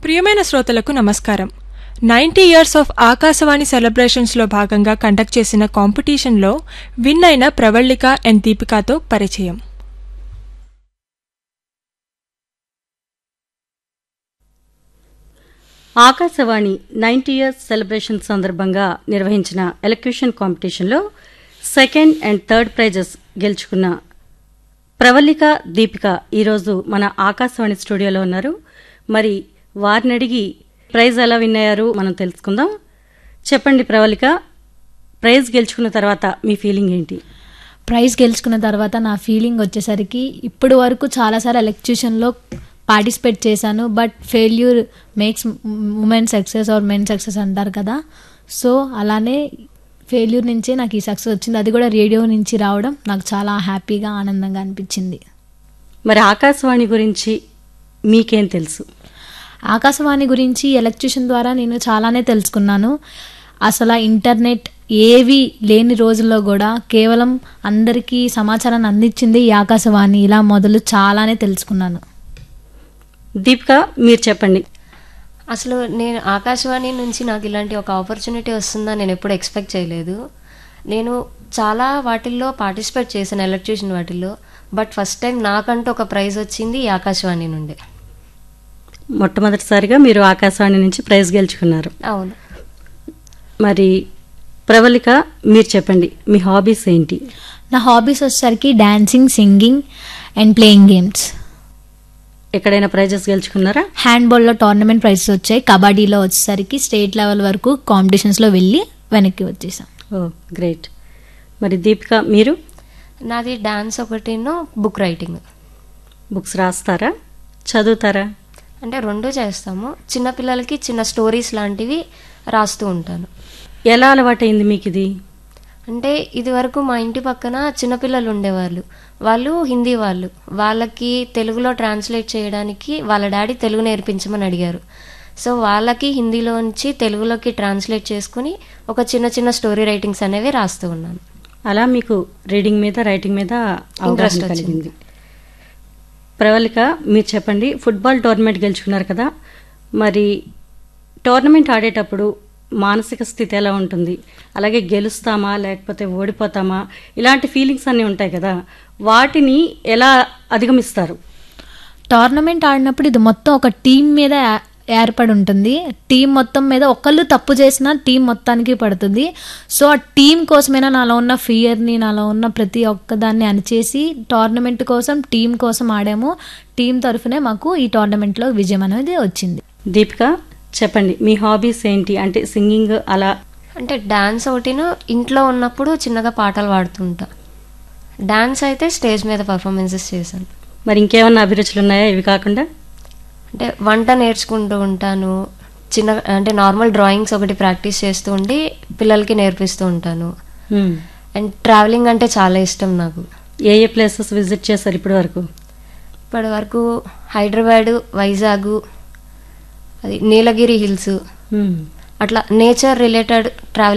ప్రియమైన శ్రోతలకు నమస్కారం నైంటీ ఇయర్స్ ఆఫ్ ఆకాశవాణి సెలబ్రేషన్స్లో భాగంగా కండక్ట్ చేసిన కాంపిటీషన్లో విన్ అయిన ప్రవళిక అండ్ దీపికాతో పరిచయం ఆకాశవాణి నైంటీ ఇయర్స్ సెలబ్రేషన్ సందర్భంగా నిర్వహించిన ఎలక్యూషన్ కాంపిటీషన్లో సెకండ్ అండ్ థర్డ్ ప్రైజెస్ గెలుచుకున్న ప్రవల్లిక దీపిక ఈరోజు మన ఆకాశవాణి స్టూడియోలో ఉన్నారు మరి వారిని అడిగి ప్రైజ్ ఎలా విన్ అయ్యారు మనం తెలుసుకుందాం చెప్పండి ప్రవల్లిక ప్రైజ్ గెలుచుకున్న తర్వాత మీ ఫీలింగ్ ఏంటి ప్రైజ్ గెలుచుకున్న తర్వాత నా ఫీలింగ్ వచ్చేసరికి ఇప్పుడు వరకు చాలాసార్లు ఎలక్ట్యూషన్లో పార్టిసిపేట్ చేశాను but failure makes women success or men success అంటారు కదా సో అలానే ఫెయిల్యూర్ నుంచే నాకు ఈ సక్సెస్ వచ్చింది అది కూడా రేడియో నుంచి రావడం నాకు చాలా హ్యాపీగా ఆనందంగా అనిపించింది మరి ఆకాశవాణి గురించి మీకేం తెలుసు ఆకాశవాణి గురించి ఎలక్ట్యూషన్ ద్వారా నేను చాలానే తెలుసుకున్నాను అసలు ఆ ఇంటర్నెట్ ఏవి లేని రోజుల్లో కూడా కేవలం అందరికీ సమాచారాన్ని అందించింది ఈ ఆకాశవాణి ఇలా మొదలు చాలానే తెలుసుకున్నాను దీపిక మీరు చెప్పండి అసలు నేను ఆకాశవాణి నుంచి నాకు ఇలాంటి ఒక ఆపర్చునిటీ వస్తుందని నేను ఎప్పుడు ఎక్స్పెక్ట్ చేయలేదు నేను చాలా వాటిల్లో పార్టిసిపేట్ చేశాను ఎలక్ట్యూషన్ వాటిల్లో బట్ ఫస్ట్ టైం నాకంటూ ఒక ప్రైజ్ వచ్చింది ఈ ఆకాశవాణి నుండి మొట్టమొదటిసారిగా మీరు ఆకాశవాణి నుంచి ప్రైజ్ గెలుచుకున్నారు అవును మరి ప్రవళిక మీరు చెప్పండి మీ హాబీస్ ఏంటి నా హాబీస్ వచ్చేసరికి dancing singing and playing games ఎక్కడైనా ప్రైజెస్ గెలుచుకున్నారా హ్యాండ్బాల్లో టోర్నమెంట్ ప్రైజెస్ వచ్చాయి కబడ్డీలో వచ్చేసరికి స్టేట్ లెవెల్ వరకు కాంపిటీషన్స్లో వెళ్ళి వెనక్కి వచ్చేసాం ఓ గ్రేట్ మరి దీపిక మీరు నాది డాన్స్ ఒకటిను బుక్ రైటింగ్ బుక్స్ రాస్తారా చదువుతారా అంటే రెండు చేస్తాము చిన్నపిల్లలకి చిన్న స్టోరీస్ లాంటివి రాస్తూ ఉంటాను ఎలా అలవాటైంది మీకు ఇది అంటే ఇది వరకు మా ఇంటి పక్కన చిన్నపిల్లలు ఉండేవాళ్ళు వాళ్ళు హిందీ వాళ్ళు వాళ్ళకి తెలుగులో ట్రాన్స్లేట్ చేయడానికి వాళ్ళ డాడీ తెలుగు నేర్పించమని అడిగారు సో వాళ్ళకి హిందీలోంచి తెలుగులోకి ట్రాన్స్లేట్ చేసుకుని ఒక చిన్న చిన్న స్టోరీ రైటింగ్స్ అనేవి రాస్తూ ఉన్నాను అలా మీకు రీడింగ్ మీద రైటింగ్ మీద అవగాహన Interest కలిగింది ప్రవళిక మీరు చెప్పండి ఫుట్బాల్ టోర్నమెంట్ గెలుచుకున్నారు కదా మరి టోర్నమెంట్ ఆడేటప్పుడు మానసిక స్థితి ఎలా ఉంటుంది అలాగే గెలుస్తామా లేకపోతే ఓడిపోతామా ఇలాంటి ఫీలింగ్స్ అన్నీ ఉంటాయి కదా వాటిని ఎలా అధిగమిస్తారు టోర్నమెంట్ ఆడినప్పుడు ఇది మొత్తం ఒక టీం మీద ఏ- ఏర్పడి ఉంటుంది టీం మొత్తం మీద ఒకళ్ళు తప్పు చేసినా టీం మొత్తానికి పడుతుంది సో ఆ టీం కోసమైనా నాలో ఉన్న ఫియర్ని నాలో ఉన్న ప్రతి ఒక్కదాన్ని అణిచేసి టోర్నమెంట్ కోసం టీం కోసం ఆడాము టీం తరఫునే మాకు ఈ టోర్నమెంట్లో విజయం అనేది వచ్చింది దీపిక చెప్పండి మీ హాబీస్ ఏంటి అంటే సింగింగ్ అలా అంటే డాన్స్ ఒకటిను ఇంట్లో ఉన్నప్పుడు చిన్నగా పాటలు పాడుతుంటా డాన్స్ అయితే స్టేజ్ మీద పర్ఫార్మెన్సెస్ చేశాను మరి ఇంకేమన్నా అభిరుచులు ఉన్నాయా ఇవి కాకుండా అంటే వంట నేర్చుకుంటూ ఉంటాను చిన్న అంటే నార్మల్ డ్రాయింగ్స్ ఒకటి ప్రాక్టీస్ చేస్తూ ఉండి పిల్లలకి నేర్పిస్తూ ఉంటాను హ్మ్. అండ్ ట్రావెలింగ్ అంటే చాలా ఇష్టం నాకు ఏ ఏ ప్లేసెస్ విజిట్ చేశారు ఇప్పటి వరకు ఇప్పటి వరకు హైదరాబాదు వైజాగ్ అది నీలగిరి హిల్స్ హ్మ్. అట్లా నేచర్ రిలేటెడ్ ట్రావెల్